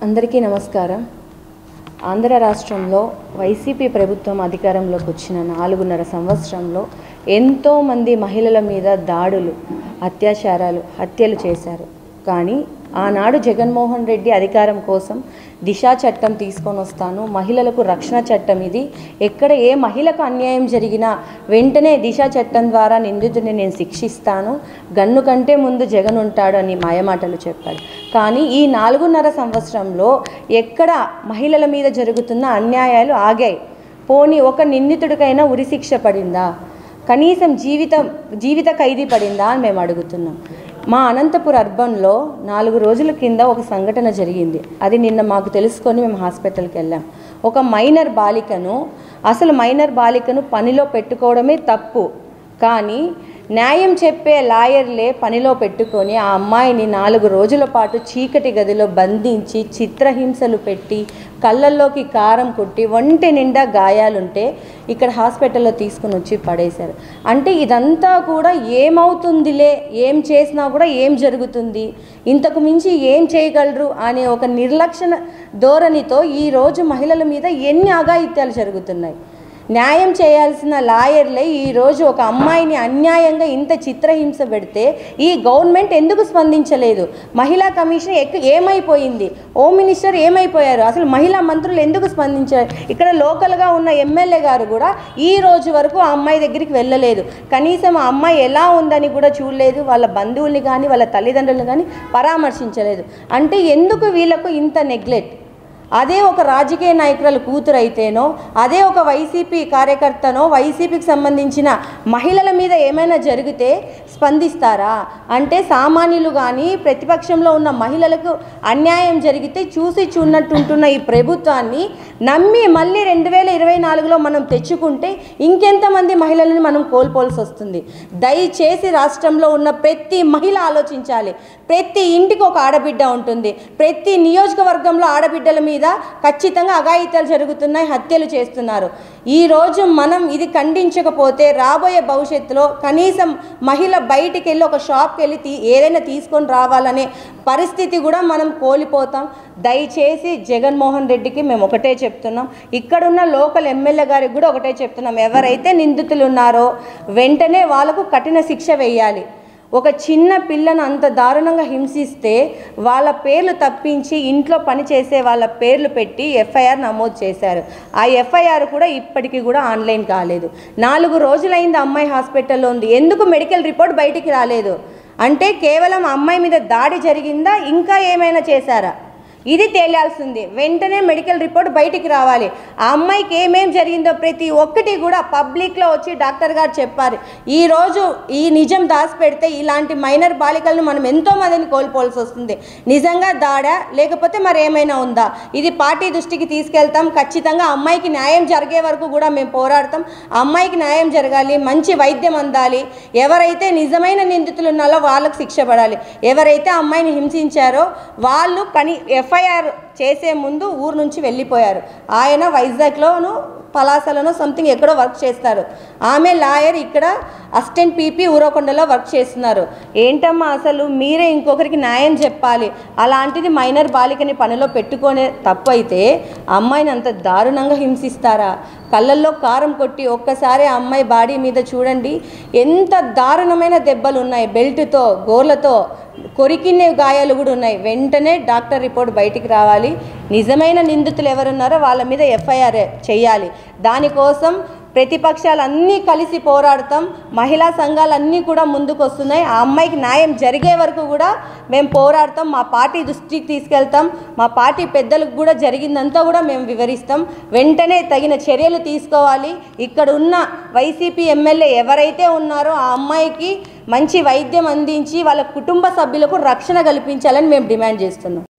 అందరికీ నమస్కారం ఆంధ్ర రాష్ట్రంలో వైసీపీ ప్రభుత్వం అధికారంలోకి వచ్చిన నాలుగున్నర సంవత్సరంలో ఎంతోమంది మహిళల మీద దాడులు అత్యాచారాలు హత్యలు చేశారు కానీ ఆనాడు జగన్మోహన్ రెడ్డి అధికారం కోసం దిశా చట్టం తీసుకొని వస్తాను మహిళలకు రక్షణ చట్టం ఇది ఎక్కడ ఏ మహిళకు అన్యాయం జరిగినా వెంటనే దిశా చట్టం ద్వారా నిందితుడిని నేను శిక్షిస్తాను గన్ను కంటే ముందు జగన్ ఉంటాడు అని మాయమాటలు చెప్పాడు కానీ ఈ నాలుగున్నర సంవత్సరంలో ఎక్కడ మహిళల మీద జరుగుతున్న అన్యాయాలు ఆగాయి పోనీ ఒక నిందితుడికైనా ఉరిశిక్ష పడిందా కనీసం జీవితం జీవిత ఖైదీ పడిందా అని మేము అడుగుతున్నాం మా అనంతపురం అర్బన్లో నాలుగు రోజుల కింద ఒక సంఘటన జరిగింది అది నిన్న మాకు తెలుసుకొని మేము హాస్పిటల్కి వెళ్ళాం ఒక మైనర్ బాలికను అసలు మైనర్ బాలికను పనిలో పెట్టుకోవడమే తప్పు కానీ న్యాయం చెప్పే లాయర్లే పనిలో పెట్టుకొని ఆ అమ్మాయిని నాలుగు రోజుల పాటు చీకటి గదిలో బంధించి చిత్రహింసలు పెట్టి కళ్ళల్లోకి కారం కొట్టి ఒంటి నిండా గాయాలుంటే ఇక్కడ హాస్పిటల్లో తీసుకుని వచ్చి పడేశారు అంటే ఇదంతా కూడా ఏమవుతుందిలే ఏం చేసినా కూడా ఏం జరుగుతుంది ఇంతకు మించి ఏం చేయగలరు అనే ఒక నిర్లక్షణ ధోరణితో ఈరోజు మహిళల మీద ఎన్ని అఘాయిత్యాలు జరుగుతున్నాయి న్యాయం చేయాల్సిన లాయర్లే ఈరోజు ఒక అమ్మాయిని అన్యాయంగా ఇంత చిత్రహింస పెడితే ఈ గవర్నమెంట్ ఎందుకు స్పందించలేదు మహిళా కమిషన్ ఎక్ ఏమైపోయింది హోమ్ మినిస్టర్ ఏమైపోయారు అసలు మహిళా మంత్రులు ఎందుకు స్పందించారు ఇక్కడ లోకల్గా ఉన్న ఎమ్మెల్యే గారు కూడా ఈ రోజు వరకు ఆ అమ్మాయి దగ్గరికి వెళ్ళలేదు కనీసం ఆ అమ్మాయి ఎలా ఉందని కూడా చూడలేదు వాళ్ళ బంధువుల్ని కానీ వాళ్ళ తల్లిదండ్రులను కానీ పరామర్శించలేదు అంటే ఎందుకు వీళ్ళకు ఇంత నెగ్లెక్ట్ అదే ఒక రాజకీయ నాయకురాలు కూతురు అయితేనో అదే ఒక వైసీపీ కార్యకర్తనో వైసీపీకి సంబంధించిన మహిళల మీద ఏమైనా జరిగితే స్పందిస్తారా అంటే సామాన్యులు కానీ ప్రతిపక్షంలో ఉన్న మహిళలకు అన్యాయం జరిగితే చూసి చూన్నట్టుంటున్న ఈ ప్రభుత్వాన్ని నమ్మి మళ్ళీ రెండు వేల ఇరవై నాలుగులో మనం తెచ్చుకుంటే ఇంకెంతమంది మహిళలను మనం కోల్పోవాల్సి వస్తుంది దయచేసి రాష్ట్రంలో ఉన్న ప్రతి మహిళ ఆలోచించాలి ప్రతి ఇంటికి ఒక ఆడబిడ్డ ఉంటుంది ప్రతి నియోజకవర్గంలో ఆడబిడ్డల మీద ఖచ్చితంగా అఘాయిత్యాలు జరుగుతున్నాయి హత్యలు చేస్తున్నారు ఈరోజు మనం ఇది ఖండించకపోతే రాబోయే భవిష్యత్తులో కనీసం మహిళ బయటికి వెళ్ళి ఒక షాప్కి వెళ్ళి తీ ఏదైనా తీసుకొని రావాలనే పరిస్థితి కూడా మనం కోల్పోతాం దయచేసి జగన్మోహన్ రెడ్డికి మేము ఒకటే చెప్తున్నాం ఇక్కడున్న లోకల్ ఎమ్మెల్యే గారికి కూడా ఒకటే చెప్తున్నాం ఎవరైతే నిందితులు ఉన్నారో వెంటనే వాళ్ళకు కఠిన శిక్ష వేయాలి ఒక చిన్న పిల్లను అంత దారుణంగా హింసిస్తే వాళ్ళ పేర్లు తప్పించి ఇంట్లో పనిచేసే వాళ్ళ పేర్లు పెట్టి ఎఫ్ఐఆర్ నమోదు చేశారు ఆ ఎఫ్ఐఆర్ కూడా ఇప్పటికీ కూడా ఆన్లైన్ కాలేదు నాలుగు రోజులైంది అమ్మాయి హాస్పిటల్లో ఉంది ఎందుకు మెడికల్ రిపోర్ట్ బయటికి రాలేదు అంటే కేవలం అమ్మాయి మీద దాడి జరిగిందా ఇంకా ఏమైనా చేశారా ఇది తేలాల్సింది వెంటనే మెడికల్ రిపోర్ట్ బయటికి రావాలి ఆ అమ్మాయికి ఏమేం జరిగిందో ప్రతి ఒక్కటి కూడా పబ్లిక్లో వచ్చి డాక్టర్ గారు చెప్పారు ఈరోజు ఈ నిజం దాచిపెడితే ఇలాంటి మైనర్ బాలికలను మనం ఎంతో మందిని కోల్పోవాల్సి వస్తుంది నిజంగా దాడా లేకపోతే మరి ఏమైనా ఉందా ఇది పార్టీ దృష్టికి తీసుకెళ్తాం ఖచ్చితంగా అమ్మాయికి న్యాయం జరిగే వరకు కూడా మేము పోరాడతాం ఆ అమ్మాయికి న్యాయం జరగాలి మంచి వైద్యం అందాలి ఎవరైతే నిజమైన నిందితులు ఉన్నారో వాళ్ళకు శిక్ష పడాలి ఎవరైతే ఆ అమ్మాయిని హింసించారో వాళ్ళు కని ఎఫ్ఐఆర్ చేసే ముందు ఊరు నుంచి వెళ్ళిపోయారు ఆయన వైజాగ్లోను పలాసలోనో సంథింగ్ ఎక్కడో వర్క్ చేస్తారు ఆమె లాయర్ ఇక్కడ అసిస్టెంట్ పీపీ ఊరకొండలో వర్క్ చేస్తున్నారు ఏంటమ్మా అసలు మీరే ఇంకొకరికి న్యాయం చెప్పాలి అలాంటిది మైనర్ బాలికని పనిలో పెట్టుకునే తప్పు అయితే అమ్మాయిని అంత దారుణంగా హింసిస్తారా కళ్ళల్లో కారం కొట్టి ఒక్కసారి ఆ అమ్మాయి బాడీ మీద చూడండి ఎంత దారుణమైన దెబ్బలు ఉన్నాయి బెల్ట్తో గోర్లతో కొరికినే గాయాలు కూడా ఉన్నాయి వెంటనే డాక్టర్ రిపోర్ట్ బయటికి రావాలి నిజమైన నిందితులు ఎవరున్నారో వాళ్ళ మీద ఎఫ్ఐఆర్ చేయాలి దానికోసం ప్రతిపక్షాలన్నీ కలిసి పోరాడతాం మహిళా సంఘాలన్నీ కూడా ముందుకు వస్తున్నాయి ఆ అమ్మాయికి న్యాయం జరిగే వరకు కూడా మేము పోరాడతాం మా పార్టీ దృష్టికి తీసుకెళ్తాం మా పార్టీ పెద్దలకు కూడా జరిగిందంతా కూడా మేము వివరిస్తాం వెంటనే తగిన చర్యలు తీసుకోవాలి ఇక్కడ ఉన్న వైసీపీ ఎమ్మెల్యే ఎవరైతే ఉన్నారో ఆ అమ్మాయికి మంచి వైద్యం అందించి వాళ్ళ కుటుంబ సభ్యులకు రక్షణ కల్పించాలని మేము డిమాండ్ చేస్తున్నాం